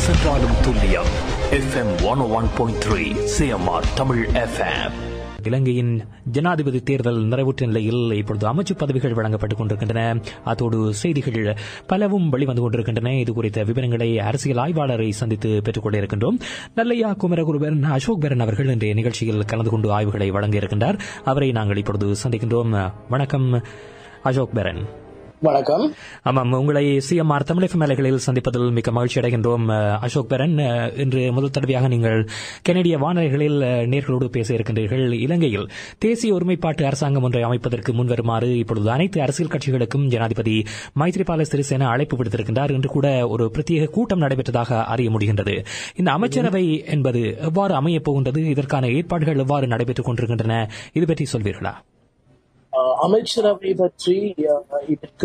சென்றாலும் துல்லியம் FM one one point three CMR Tamil FM இலங்கையின் ஜனாதிபதி தேர்தல் நிறைவுற்ற நிலையில் இப்பொழுது அமைச்சு பதவிகள் வழங்கப்பட்டுக் கொண்டிருக்கின்றன அத்தோடு செய்திகள் பலவும் வெளிவந்து கொண்டிருக்கின்றன இது குறித்த விவரங்களை அரசியல் ஆய்வாளரை சந்தித்து பெற்றுக்கொள்ள இருக்கின்றோம் நல்லையா குமரகுருபன் அசோக் பெரன் அவர்கள் இன்றைய நிகழ்ச்சியில் கலந்து கொண்டு ஆய்வுகளை வழங்க இருக்கின்றார் அவரை நாங்கள் இப்பொழுது சந்திக்கின்றோம் வணக்கம் அசோக் பெரன் வணக்கம் ஆமாம் உங்களை சிஎம்ஆர் தமிழக மேலைகளில் சந்திப்பதில் மிக்க மகிழ்ச்சி அடைகின்றோம் அஹ், அசோக் பெரன் அஹ், இன்று முதல் தடவையாக நீங்கள் கனடிய வானொலிகளில் அஹ், நேர்களோடு பேச இருக்கின்றீர்கள் இலங்கையில் தேசிய ஒருமைப்பாட்டு அரசாங்கம் ஒன்றை அமைப்பதற்கு முன்வருமாறு இப்பொழுது அனைத்து அரசியல் கட்சிகளுக்கும் ஜனாதிபதி மைத்ரிபால சிறிசேன அழைப்பு விடுத்திருக்கின்றார் இன்று கூட ஒரு பிரத்யேக கூட்டம் நடைபெற்றதாக அறிய முடிகின்றது இந்த அமைச்சரவை என்பது எவ்வாறு அமையப் போகின்றது இதற்கான ஏற்பாடுகள் எவ்வாறு நடைபெற்றுக் கொண்டிருக்கின்றன இது பற்றி சொல்வீர்களா அஹ், அமைச்சரவை பற்றி அஹ், இதற்கு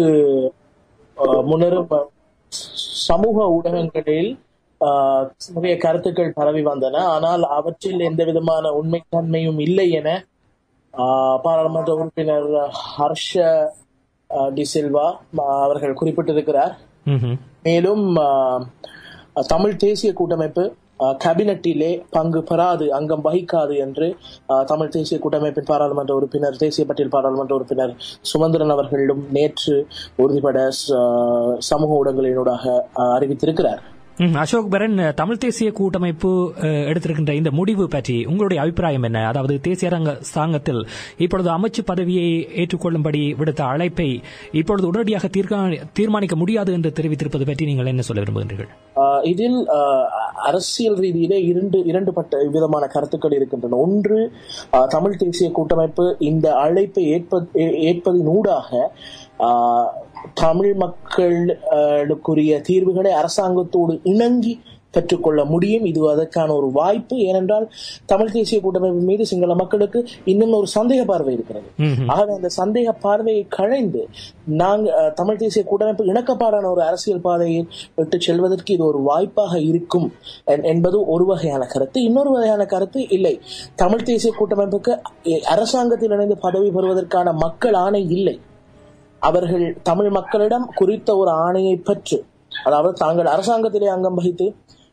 அஹ், முன்னரும் அஹ், சமூக ஊடகங்களில் அஹ், நிறைய கருத்துக்கள் பரவி வந்தன ஆனால் அவற்றில் எந்த விதமான உண்மைத்தன்மையும் இல்லை என அஹ், பாராளுமன்ற உறுப்பினர் ஹர்ஷ அஹ், டி சில்வா அஹ், அவர்கள் குறிப்பிட்டிருக்கிறார் ம்ஹும். மேலும் அஹ், தமிழ் தேசிய கூட்டமைப்பு அஹ், கேபினட்டிலே பங்கு பெறாது அங்கம் வகிக்காது என்று அஹ், தமிழ் தேசிய கூட்டமைப்பின் பாராளுமன்ற உறுப்பினர் தேசிய பட்டியல் பாராளுமன்ற உறுப்பினர் சுமந்திரன் அவர்களும் நேற்று உறுதிபட ச- சமூக ஊடகங்களினூடாக அஹ், அறிவித்திருக்கிறார் ம், அசோக் பரன் தமிழ் தேசிய கூட்டமைப்பு அஹ், எடுத்திருக்கின்ற இந்த முடிவு பற்றி உங்களுடைய அபிப்பிராயம் என்ன அதாவது தேசிய அரங்க சாங்கத்தில் இப்பொழுது அமைச்சு பதவியை ஏற்றுக்கொள்ளும்படி விடுத்த அழைப்பை இப்பொழுது உடனடியாக தீர்க்க- தீர்மானிக்க முடியாது என்று தெரிவித்திருப்பது பற்றி நீங்கள் என்ன சொல்ல விரும்புகின்றீர்கள் ஆஹ் இதில் ஆஹ் அரசியல் ரீதியிலே இரண்டு இரண்டு பட்ட விதமான கருத்துக்கள் இருக்கின்றன ஒன்று ஆஹ் தமிழ் தேசிய கூட்டமைப்பு இந்த அழைப்பை ஏற்ப ஏ- ஏற்பதினூடாக ஆஹ் தமிழ் மக்களுக்குரிய தீர்வுகளை அரசாங்கத்தோடு இணங்கி பெற்றுக்கொள்ள முடியும் இது அதற்கான ஒரு வாய்ப்பு ஏனென்றால் தமிழ் தேசிய கூட்டமைப்பு மீது சிங்கள மக்களுக்கு இன்னும் ஒரு சந்தேக பார்வை இருக்கிறது ம்ஹும். ஆகவே அந்த சந்தேக பார்வையை களைந்து நாங்க அஹ், தமிழ் தேசிய கூட்டமைப்பு இணக்கப்பாடான ஒரு அரசியல் பாதையில் விட்டு செல்வதற்கு இது ஒரு வாய்ப்பாக இருக்கும் என்- என்பது ஒரு வகையான கருத்து இன்னொரு வகையான கருத்து இல்லை தமிழ் தேசிய கூட்டமைப்புக்கு அ- அரசாங்கத்தில் இணைந்து பதவி பெறுவதற்கான மக்கள் ஆணை இல்லை அவர்கள் தமிழ் மக்களிடம் குறித்த ஒரு ஆணையை பெற்று அதாவது தாங்கள் அரசாங்கத்திலே அங்கம் வகித்து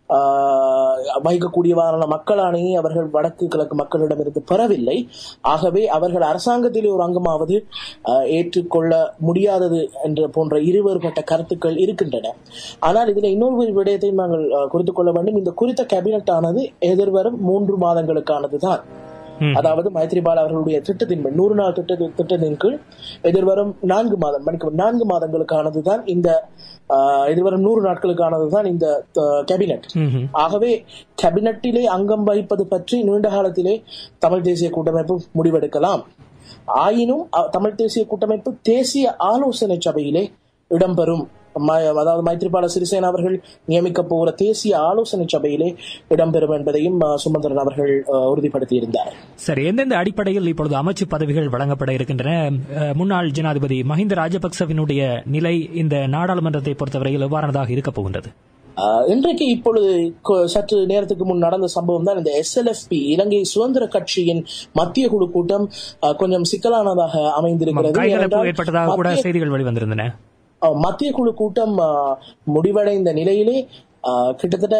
ஆஹ், வகிக்கக்கூடியவாறான மக்கள் ஆணையை அவர்கள் வடக்கு கிழக்கு மக்களிடமிருந்து பெறவில்லை ஆகவே அவர்கள் அரசாங்கத்திலே ஒரு அங்கமாவது ஆஹ், ஏற்றுக்கொள்ள முடியாதது என்ற போன்ற இருவேறுபட்ட கருத்துக்கள் இருக்கின்றன ஆனால் இதில் இன்னொரு விடயத்தையும் நாங்கள் ஆஹ், குறித்துக் கொள்ள வேண்டும் இந்த குறித்த கேபினட் ஆனது எதிர்வரும் மூன்று மாதங்களுக்கானது தான் ம். அதாவது மைத்ரிபால் அவர்களுடைய திட்டத்தின் படி, நூறு நாள் திட்ட திட்டத்தின் கீழ் எதிர்வரும் நான்கு மாதம் மன்னிக்கவும், நான்கு மாதங்களுக்கானதுதான் இந்த ஆஹ், எதிர்வரும் நூறு நாட்களுக்கானதுதான் இந்த ஆஹ், கேபினட் ம்ஹும். ஆகவே கேபினட்டிலே அங்கம் வகிப்பது பற்றி நீண்ட காலத்திலே தமிழ் தேசிய கூட்டமைப்பு முடிவெடுக்கலாம் ஆயினும் அ- தமிழ் தேசிய கூட்டமைப்பு தேசிய ஆலோசனை சபையிலே இடம்பெறும் ம- அதாவது மைத்ரிபால சிறிசேன அவர்கள் நியமிக்க போகிற தேசிய ஆலோசனை சபையிலே இடம்பெறும் என்பதையும் அஹ், சுமந்திரன் அவர்கள் அஹ், உறுதிப்படுத்தியிருந்தார் சரி எந்தெந்த அடிப்படையில் இப்பொழுது அமைச்சு பதவிகள் வழங்கப்பட இருக்கின்றன அஹ், முன்னாள் ஜனாதிபதி மஹிந்த ராஜபக்சவினுடைய நிலை இந்த நாடாளுமன்றத்தை பொறுத்தவரையில் எவ்வாறானதாக இருக்கப் போகின்றது ஆஹ் இன்றைக்கு இப்பொழுது கொ- சற்று நேரத்துக்கு முன் நடந்த சம்பவம் தான் இந்த எஸ்எல்எஃப்பி இலங்கை சுதந்திர கட்சியின் மத்திய குழு கூட்டம் ஆஹ் கொஞ்சம் சிக்கலானதாக அமைந்திருக்கிறது கைகலப்பு ஏனென்றால் ஏற்பட்டதாக கூட மத்திய- செய்திகள் வெளிவந்திருந்தன ஆஹ் மத்திய குழு கூட்டம் ஆஹ் முடிவடைந்த நிலையிலே ஆஹ் கிட்டத்தட்ட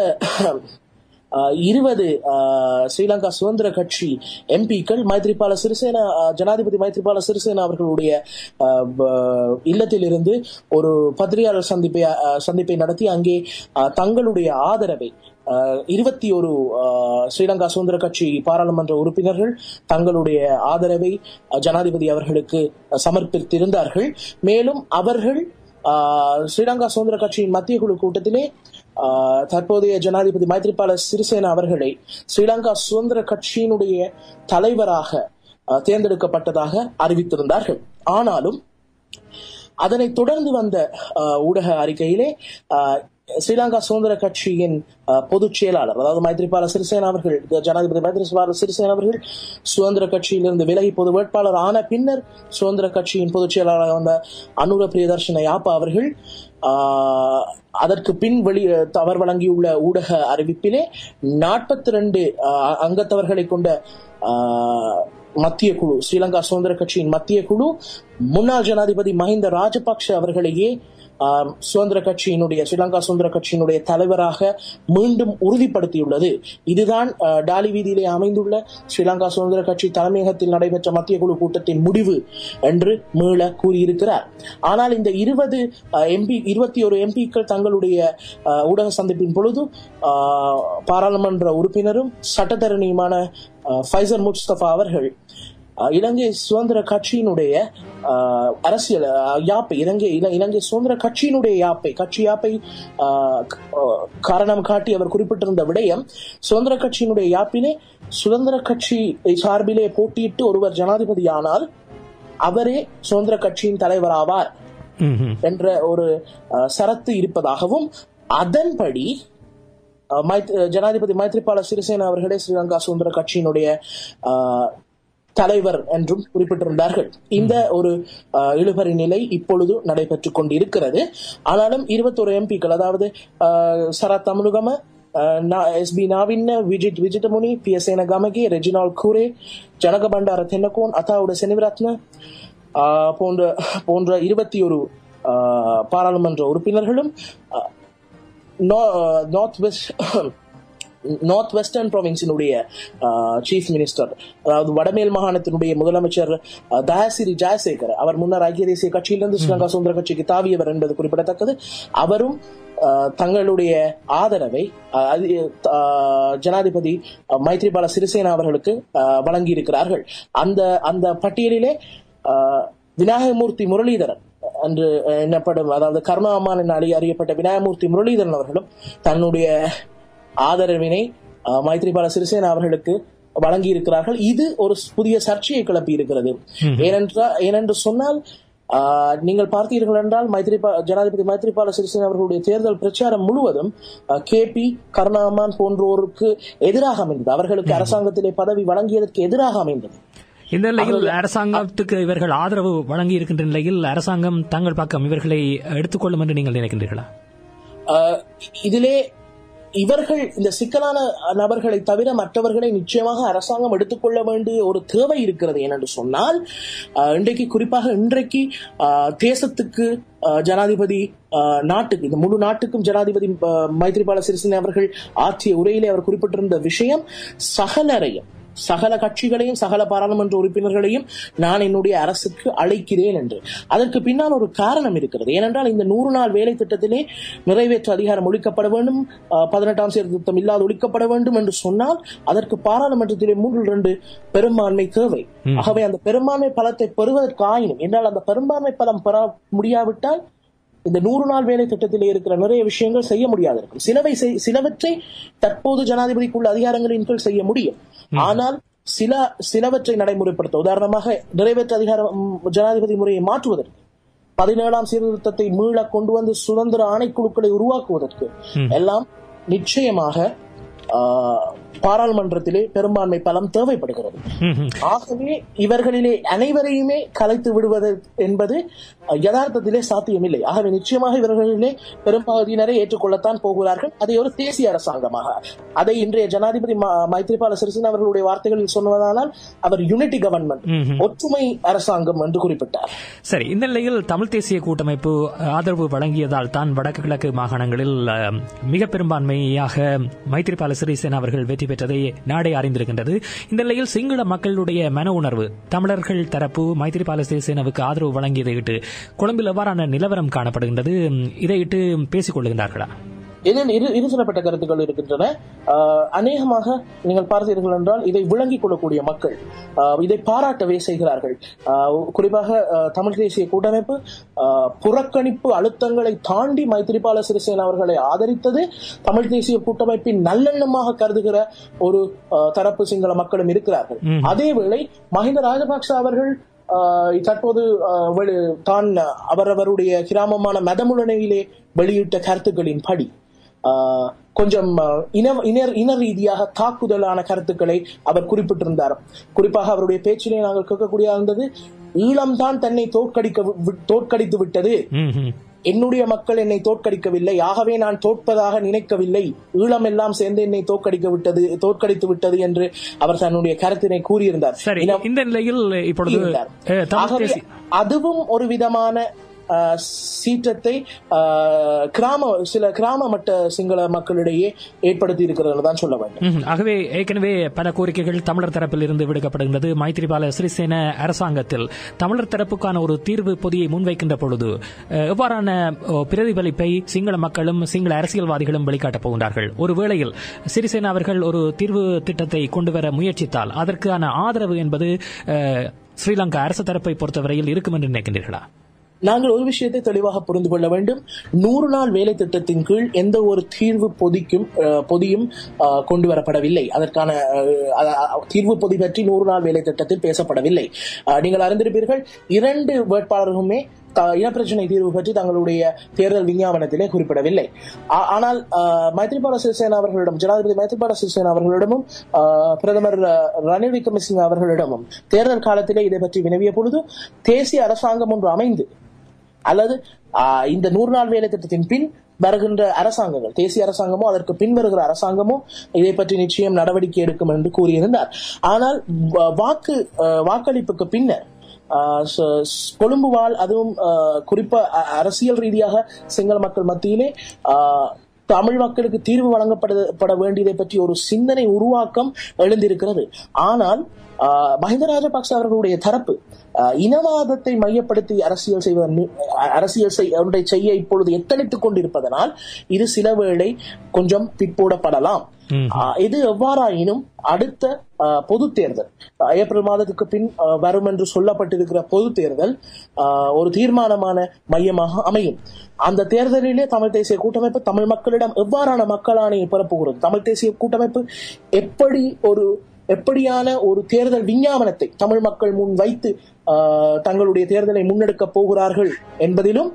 ஆஹ் இருபது ஆஹ் ஸ்ரீலங்கா சுதந்திர கட்சி எம்பிக்கள் மைத்ரிபால சிறிசேனா ஆஹ் ஜனாதிபதி மைத்ரிபால சிறிசேனா அவர்களுடைய ஆஹ் வ- இல்லத்திலிருந்து ஒரு பத்திரிகையாளர் சந்திப்பை ஆஹ் சந்திப்பை நடத்தி அங்கே ஆஹ் தங்களுடைய ஆதரவை இருபத்தி ஒரு ஸ்ரீலங்கா சுதந்திர கட்சி பாராளுமன்ற உறுப்பினர்கள் தங்களுடைய ஆதரவை ஆஹ் ஜனாதிபதி அவர்களுக்கு சமர்ப்பித்திருந்தார்கள் மேலும் அவர்கள் ஆஹ் ஸ்ரீலங்கா சுதந்திர கட்சியின் மத்திய குழு கூட்டத்திலே ஆஹ் தற்போதைய ஜனாதிபதி மைத்ரிபால சிறிசேனா அவர்களை ஸ்ரீலங்கா சுதந்திர கட்சியினுடைய தலைவராக ஆஹ் தேர்ந்தெடுக்கப்பட்டதாக அறிவித்திருந்தார்கள் ஆனாலும் அதனைத் தொடர்ந்து வந்த ஆஹ், ஊடக அறிக்கையிலே ஆஹ், ஸ்ரீலங்கா சுதந்திர கட்சியின் ஆஹ், பொதுச் செயலாளர் அதாவது மைத்ரிபால சிறிசேனா அவர்கள் ஜனாதிபதி மைத்ரிபால சிறிசேனா அவர்கள் சுதந்திர கட்சியிலிருந்து விலகி பொது வேட்பாளர் ஆன பின்னர் சுதந்திர கட்சியின் பொதுச் செயலாளராக வந்த அனுர பிரியதர்ஷன யாப்பா அவர்கள் ஆஹ், அதற்கு பின் வெளி அவர் வழங்கியுள்ள ஊடக அறிவிப்பிலே நாற்பத்தி ரெண்டு அங்கத்தவர்களை கொண்ட ஆஹ், மத்திய குழு ஸ்ரீலங்கா சுதந்திர கட்சியின் மத்திய குழு முன்னாள் ஜனாதிபதி மஹிந்த ராஜபக்ஷ அவர்களையே ஆம், சுதந்திர கட்சியினுடைய ஸ்ரீலங்கா சுதந்திர கட்சியினுடைய தலைவராக மீண்டும் உறுதிப்படுத்தியுள்ளது இதுதான் அஹ், டாலி வீதியிலே அமைந்துள்ள ஸ்ரீலங்கா சுதந்திர கட்சி தலைமையகத்தில் நடைபெற்ற மத்திய குழு கூட்டத்தின் முடிவு என்று மீள கூறியிருக்கிறார் ஆனால் இந்த இருபது எம்பி இருபத்தி ஒரு எம்பிக்கள் தங்களுடைய அஹ், ஊடக சந்திப்பின் பொழுது அஹ், பாராளுமன்ற உறுப்பினரும் சட்டத்தரணியுமான அஹ், ஃபைசர் முஸ்தபா அவர்கள் அஹ், இலங்கை சுதந்திர கட்சியினுடைய அஹ், அரசியல் அஹ், யாப்பை இலங்கை இல- இலங்கை சுதந்திர கட்சியினுடைய யாப்பை கட்சி யாப்பை அஹ், க- அஹ், காரணம் காட்டி அவர் குறிப்பிட்டிருந்த விடயம் சுதந்திர கட்சியினுடைய யாப்பிலே சுதந்திர கட்சி சார்பிலே போட்டியிட்டு ஒருவர் ஜனாதிபதியானால் அவரே சுதந்திர கட்சியின் தலைவராவார் ம்ஹும். என்ற ஒரு அஹ், சரத்து இருப்பதாகவும் அதன்படி அஹ், மைத்- ஜனாதிபதி மைத்ரிபால சிறிசேனா அவர்களே ஸ்ரீலங்கா சுதந்திர கட்சியினுடைய அஹ், தலைவர் என்றும் குறிப்பிட்டிருந்தார்கள் இந்த ஒரு அஹ், இழுபறி நிலை இப்பொழுது நடைபெற்றுக் கொண்டிருக்கிறது ஆனாலும் இருபத்தொரு எம்பிக்கள் அதாவது அஹ், சரத் தமிழுகம S B Navinne Vijith Wijithamuni P S என கமகி ரெஜினால் கூரே ஜனக பண்டார தென்னகோன் அத்தாவுட செனிவிரத்ன ஆஹ் போன்ற போன்ற இருபத்தி ஒரு பாராளுமன்ற உறுப்பினர்களும் நார்த் வெஸ்ட் நார்த் வெஸ்டர்ன் ப்ரொவின்ஸினுடைய சீஃப் மினிஸ்டர் அதாவது வடமேல் மாகாணத்தினுடைய முதலமைச்சர் அஹ், தயாசிரி ஜெயசேகர் அவர் முன்னர் ஐக்கிய தேசிய கட்சியிலிருந்து ஸ்ரீலங்கா சுதந்திர கட்சிக்கு தாவியவர் என்பது குறிப்பிடத்தக்கது அவரும் அஹ், தங்களுடைய ஆதரவை அஹ், அது, அஹ், ஜனாதிபதி அஹ், மைத்ரிபால சிறிசேனா அவர்களுக்கு அஹ், வழங்கியிருக்கிறார்கள் அந்த அந்த பட்டியலிலே அஹ், விநாயகமூர்த்தி முரளிதரன் என்று அஹ், எண்ணப்படும் அதாவது கர்மா அம்மான் என அறி- அறியப்பட்ட விநாயகமூர்த்தி முரளிதரன் அவர்களும் தன்னுடைய ஆதரவினை அஹ், மைத்ரிபால சிறிசேனா அவர்களுக்கு வழங்கி இருக்கிறார்கள் இது ஒரு புதிய சர்ச்சையை கிளப்பி இருக்கிறது ஏனென்றால் ஏனென்று சொன்னால் ஆஹ், நீங்கள் பார்த்தீர்கள் என்றால் மைத்ரிபா ஜனாதிபதி மைத்ரிபால சிறிசேனா அவர்களுடைய தேர்தல் பிரச்சாரம் முழுவதும் கே பி கருணாமான் போன்றோருக்கு எதிராக அமைந்தது அவர்களுக்கு அரசாங்கத்திலே பதவி வழங்கியதற்கு எதிராக அமைந்தது இந்த நிலையில் அரசாங்கத்துக்கு இவர்கள் ஆதரவு வழங்கி இருக்கின்ற நிலையில் அரசாங்கம் தங்கள் பக்கம் இவர்களை எடுத்துக்கொள்ளும் என்று நீங்கள் நினைக்கின்றீர்களா ஆஹ் இதிலே இவர்கள் இந்த சிக்கலான நபர்களை தவிர மற்றவர்களை நிச்சயமாக அரசாங்கம் எடுத்துக்கொள்ள வேண்டிய ஒரு தேவை இருக்கிறது ஏனென்று சொன்னால் ஆஹ் இன்றைக்கு குறிப்பாக இன்றைக்கு ஆஹ் தேசத்துக்கு ஆஹ் ஜனாதிபதி ஆஹ் நாட்டுக்கு இந்த முழு நாட்டுக்கும் ஜனாதிபதி ஆஹ் மைத்ரிபால சிறிசேனா அவர்கள் ஆற்றிய உரையிலே அவர் குறிப்பிட்டிருந்த விஷயம் சகலரையும் சகல கட்சிகளையும் சகல பாராளுமன்ற உறுப்பினர்களையும் நான் என்னுடைய அரசுக்கு அழைக்கிறேன் என்று அதற்கு பின்னால் ஒரு காரணம் இருக்கிறது ஏனென்றால் இந்த நூறு நாள் வேலை திட்டத்திலே நிறைவேற்ற அதிகாரம் ஒழிக்கப்பட வேண்டும் அஹ், பதினெட்டாம் சீர்திருத்தம் இல்லாது ஒழிக்கப்பட வேண்டும் என்று சொன்னால் அதற்கு பாராளுமன்றத்திலே மூன்று இரண்டு பெரும்பான்மை தேவை ஆகவே அந்த பெரும்பான்மை பலத்தை பெறுவதற்கு ஆயினும் என்றால் அந்த பெரும்பான்மை பலம் பெற முடியாவிட்டால் இந்த நூறு நாள் வேலை திட்டத்தில் இருக்கிற நிறைய விஷயங்கள் செய்ய முடியாது இருக்கும் சிலவை செய்- சிலவற்றை தற்போது ஜனாதிபதிக்குள்ள அதிகாரங்களின் கீழ் செய்ய முடியும் ஆனால் சில சிலவற்றை நடைமுறைப்படுத்த உதாரணமாக நிறைவேற்ற அதிகாரம் ம், ஜனாதிபதி முறையை மாற்றுவதற்கு பதினேழாம் சீர்திருத்தத்தை மீள கொண்டு வந்து சுதந்திர ஆணைக்குழுக்களை உருவாக்குவதற்கு எல்லாம் நிச்சயமாக ஆஹ், பாராளுமன்றத்திலே பெரும்பான்மை பலம் தேவைப்படுகிறது ம்ஹும். ஆகவே இவர்களிலே அனைவரையுமே கலைத்து விடுவது என்பது அஹ், யதார்த்தத்திலே சாத்தியமில்லை ஆகவே நிச்சயமாக இவர்களிலே பெரும்பகுதியினரை ஏற்றுக்கொள்ளத்தான் போகிறார்கள் அதை ஒரு தேசிய அரசாங்கமாக அதை இன்றைய ஜனாதிபதி ம- மைத்ரிபால சிறிசேனா அவர்களுடைய வார்த்தைகளில் சொன்னதானால் அவர் யூனிட்டி கவர்மெண்ட் ம்ஹும். ஒற்றுமை அரசாங்கம் என்று குறிப்பிட்டார் சரி இந்த நிலையில் தமிழ் தேசிய கூட்டமைப்பு ஆதரவு வழங்கியதால் தான் வடக்கு கிழக்கு மாகாணங்களில் அஹ், மிக பெரும்பான்மையாக மைத்ரிபால சிறிசேனா அவர்கள் வெற்றி பெற்றதை நாடே அறிந்திருக்கின்றது இந்த நிலையில் சிங்கள மக்களுடைய மன உணர்வு தமிழர்கள் தரப்பு மைத்ரிபால சிறிசேனாவுக்கு ஆதரவு வழங்கியதை இட்டு கொழும்பில் எவ்வாறான நிலவரம் காணப்படுகின்றது இதை இட்டு பேசிக் கொள்ளுகின்றார்களா இதில் இரு இருதரப்பட்ட கருத்துக்கள் இருக்கின்றன ஆஹ், அநேகமாக நீங்கள் பார்த்தீர்கள் என்றால் இதை விளங்கிக் கொள்ளக்கூடிய மக்கள் ஆஹ், இதை பாராட்டவே செய்கிறார்கள் ஆஹ், குறிப்பாக ஆஹ், தமிழ் தேசிய கூட்டமைப்பு ஆஹ், புறக்கணிப்பு அழுத்தங்களை தாண்டி மைத்திரிபால சிறிசேனா அவர்களை ஆதரித்தது தமிழ் தேசிய கூட்டமைப்பின் நல்லெண்ணமாக கருதுகிற ஒரு ஆஹ், தரப்பு சிங்கள மக்களும் இருக்கிறார்கள் அதேவேளை மஹிந்த ராஜபக்ச அவர்கள் ஆஹ், தற்போது ஆஹ், வெளி- தான் அவரவருடைய கிராமமான மதமுலனையிலே வெளியிட்ட கருத்துக்களின் படி ஆஹ், கொஞ்சம் ஆஹ், இன இனர் இன ரீதியாக தாக்குதலான கருத்துக்களை அவர் குறிப்பிட்டிருந்தார் குறிப்பாக அவருடைய பேச்சிலே நாங்கள் கேட்கக்கூடிய இருந்தது ஈழம்தான் தன்னை தோற்கடிக்க வி- தோற்கடித்து விட்டது ம்ஹும். என்னுடைய மக்கள் என்னை தோற்கடிக்கவில்லை ஆகவே நான் தோற்பதாக நினைக்கவில்லை ஈழம் எல்லாம் சேர்ந்து என்னை தோற்கடிக்க விட்டது தோற்கடித்து விட்டது என்று அவர் தன்னுடைய கருத்தினை கூறியிருந்தார் சரி இனம் இந்த நிலையில் இப்பொழுது இருந்தார். அஹ், தமிழ் ஆகவே தேசிய அதுவும் ஒரு விதமான ஆஹ், சீற்றத்தை ஆஹ், கிராம சில கிராம மட்ட சிங்கள மக்களிடையே ஏற்படுத்தி இருக்கிறது தான் சொல்ல வேண்டும் ம்ஹும். ஆகவே ஏற்கனவே பல கோரிக்கைகள் தமிழர் தரப்பில் இருந்து விடுக்கப்படுகின்றது மைத்ரிபால சிறிசேன அரசாங்கத்தில் தமிழர் தரப்புக்கான ஒரு தீர்வு பொதியை முன்வைக்கின்ற பொழுது அஹ், எவ்வாறான ஓ, பிரதிபலிப்பை சிங்கள மக்களும் சிங்கள அரசியல்வாதிகளும் வெளிக்காட்டப் போகின்றார்கள் ஒருவேளையில் சிறிசேன அவர்கள் ஒரு தீர்வு திட்டத்தை கொண்டு வர முயற்சித்தால் அதற்கான ஆதரவு என்பது அஹ், ஸ்ரீலங்கா அரசு தரப்பை பொறுத்தவரையில் இருக்கும் என்று நினைக்கின்றீர்களா நாங்கள் ஒரு விஷயத்தை தெளிவாக புரிந்து கொள்ள வேண்டும் நூறு நாள் வேலை திட்டத்தின் கீழ் எந்த ஒரு தீர்வு பொதிக்கும் அஹ், பொதியும் அஹ், கொண்டு வரப்படவில்லை அதற்கான அஹ், அ- அ- தீர்வு பொதி பற்றி நூறு நாள் வேலை திட்டத்தில் பேசப்படவில்லை அஹ், நீங்கள் அறிந்திருப்பீர்கள் இரண்டு வேட்பாளர்களுமே த- இனப்பிரச்சனை தீர்வு பற்றி தங்களுடைய தேர்தல் விஞ்ஞாபனத்திலே குறிப்பிடவில்லை ஆ- ஆனால் அஹ், மைத்ரிபால சிறிசேனா அவர்களிடம் ஜனாதிபதி மைத்ரிபால சிறிசேனா அவர்களிடமும் அஹ், பிரதமர் அஹ், ரணில் விக்ரமசிங்க அவர்களிடமும் தேர்தல் காலத்திலே இதை பற்றி வினவிய பொழுது தேசிய அரசாங்கம் ஒன்று அமைந்து அல்லது ஆஹ், இந்த நூறு நாள் வேலை திட்டத்தின் பின் வருகின்ற அரசாங்கங்கள் தேசிய அரசாங்கமோ அதற்கு பின் வருகிற அரசாங்கமோ இதை பற்றி நிச்சயம் நடவடிக்கை எடுக்கும் என்று கூறியிருந்தார் ஆனால் வ- வாக்கு ஆஹ், வாக்களிப்புக்கு பின்னர் ஆஹ், ச- ஸ்- கொழும்பு வாழ் அதுவும் ஆஹ், குறிப்பா அ- அரசியல் ரீதியாக சிங்கள மக்கள் மத்தியிலே ஆஹ், தமிழ் மக்களுக்கு தீர்வு வழங்கப்பட பட வேண்டியதை பற்றி ஒரு சிந்தனை உருவாக்கம் எழுந்திருக்கிறது ஆனால் ஆஹ், மஹிந்த ராஜபக்ச அவர்களுடைய தரப்பு ஆஹ், இனவாதத்தை மையப்படுத்தி அரசியல் செய்வதன் மீ- அ- அரசியல் செய்- ஒன்றை செய்ய இப்பொழுது எத்தனித்துக் கொண்டிருப்பதனால் இது சில வேளை கொஞ்சம் பிற்போடப்படலாம் ஆஹ், இது எவ்வாறாயினும் அடுத்த ஆஹ், பொது தேர்தல் ஆஹ், ஏப்ரல் மாதத்துக்கு பின் ஆஹ், வரும் என்று சொல்லப்பட்டிருக்கிற பொது தேர்தல் ஆஹ், ஒரு தீர்மானமான மையமாக அமையும் அந்த தேர்தலிலே தமிழ் தேசிய கூட்டமைப்பு தமிழ் மக்களிடம் எவ்வாறான மக்களாணையை பெறப்போகிறது தமிழ் தேசிய கூட்டமைப்பு எப்படி ஒரு எப்படியான ஒரு தேர்தல் விஞ்ஞாபனத்தை தமிழ் மக்கள் முன் வைத்து ஆஹ், தங்களுடைய தேர்தலை முன்னெடுக்க போகிறார்கள் என்பதிலும்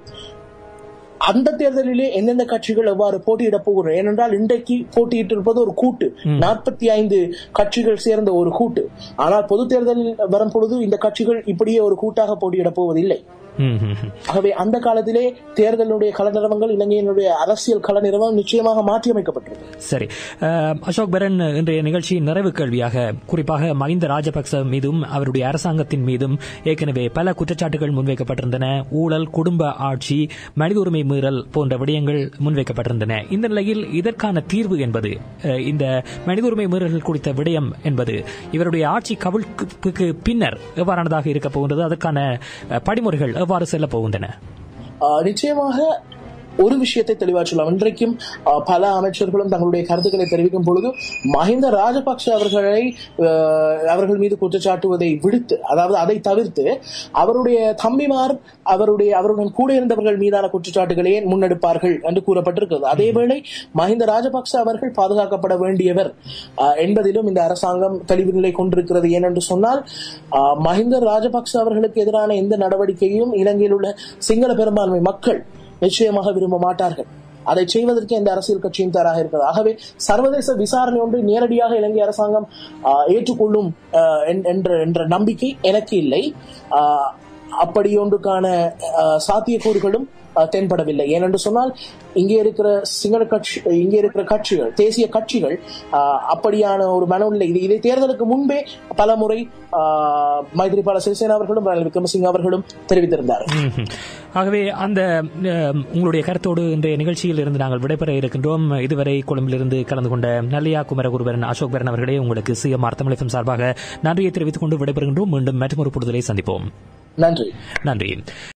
அந்த தேர்தலிலே எந்தெந்த கட்சிகள் எவ்வாறு போட்டியிடப் போகிறோம் ஏனென்றால் இன்றைக்கு போட்டியிட்டிருப்பது ஒரு கூட்டு நாற்பத்தி ஐந்து கட்சிகள் சேர்ந்த ஒரு கூட்டு ஆனால் பொது தேர்தலில் வரும் பொழுது இந்த கட்சிகள் இப்படியே ஒரு கூட்டாக போட்டியிடப் போவதில்லை ம், ம், ம். ஆகவே அந்த காலத்திலே தேர்தலுடைய களநிறவங்கள் இலங்கையினுடைய அரசியல் களநிறவம் நிச்சயமாக மாற்றியமைக்கப்பட்டிருக்கு சரி அஹ், அசோக் பரன் இன்றைய நிகழ்ச்சியின் நிறைவு கேள்வியாக குறிப்பாக மஹிந்த ராஜபக்ச மீதும் அவருடைய அரசாங்கத்தின் மீதும் ஏற்கனவே பல குற்றச்சாட்டுகள் முன்வைக்கப்பட்டிருந்தன ஊழல் குடும்ப ஆட்சி மனித உரிமை மீறல் போன்ற விடயங்கள் முன்வைக்கப்பட்டிருந்தன இந்த நிலையில் இதற்கான தீர்வு என்பது அஹ், இந்த மனித உரிமை மீறல்கள் குறித்த விடயம் என்பது இவருடைய ஆட்சி கவிழ்ப்புக்கு பின்னர் எவ்வாறானதாக இருக்கப் போகின்றது அதற்கான அஹ், படிமுறைகள் எவ்வாறு செல்லப் போகின்றன ஆஹ் நிச்சயமாக ஒரு விஷயத்தை தெளிவாக சொல்லலாம் இன்றைக்கும் ஆஹ், பல அமைச்சர்களும் தங்களுடைய கருத்துக்களை தெரிவிக்கும் பொழுது மஹிந்த ராஜபக்ஷ அவர்களை ஆஹ், அவர்கள் மீது குற்றச்சாட்டுவதை விடுத்து அதாவது அதை தவிர்த்து அவருடைய தம்பிமார் அவருடைய அவருடன் கூட இருந்தவர்கள் மீதான குற்றச்சாட்டுகளையே முன்னெடுப்பார்கள் என்று கூறப்பட்டிருக்கிறது அதேவேளை மஹிந்த ராஜபக்ஷ அவர்கள் பாதுகாக்கப்பட வேண்டியவர் ஆஹ், என்பதிலும் இந்த அரசாங்கம் தெளிவு நிலை கொண்டிருக்கிறது ஏனென்று சொன்னால் ஆஹ், மஹிந்த ராஜபக்ஷ அவர்களுக்கு எதிரான எந்த நடவடிக்கையும் இலங்கையில் உள்ள சிங்கள பெரும்பான்மை மக்கள் நிச்சயமாக விரும்ப மாட்டார்கள் அதை செய்வதற்கு எந்த அரசியல் கட்சியும் தயாராக இருக்கிறது ஆகவே சர்வதேச விசாரணை ஒன்று நேரடியாக இலங்கை அரசாங்கம் ஆஹ், ஏற்றுக்கொள்ளும் ஆஹ், என்- என்ற என்ற நம்பிக்கை எனக்கு இல்லை ஆஹ், அப்படி ஒன்றுக்கான ஆஹ், சாத்தியக்கூறுகளும் ஆஹ், தென்படவில்லை ஏனென்று சொன்னால் இங்கே இருக்கிற சிங்கள கட்சி இங்கே இருக்கிற கட்சிகள் தேசிய கட்சிகள் ஆஹ், அப்படியான ஒரு மனநிலை இது இதை தேர்தலுக்கு முன்பே பல முறை ஆஹ், மைத்ரிபால சிறிசேனா அவர்களும் ரணில் விக்ரமசிங்க அவர்களும் தெரிவித்திருந்தார்கள் ம்ஹும். ஆகவே அந்த அஹ், உங்களுடைய கருத்தோடு இன்றைய நிகழ்ச்சியில் இருந்து நாங்கள் விடைபெற இருக்கின்றோம் இதுவரை கொழும்பிலிருந்து கலந்து கொண்ட நல்லியா குமரகுருபரன் அசோக் பரன் அவர்களே உங்களுக்கு சிஎம்ஆர் தமிழகம் சார்பாக நன்றியை தெரிவித்துக் கொண்டு விடைபெறுகின்றோம் மீண்டும் மற்றொரு பொழுதலை சந்திப்போம் நன்றி நன்றி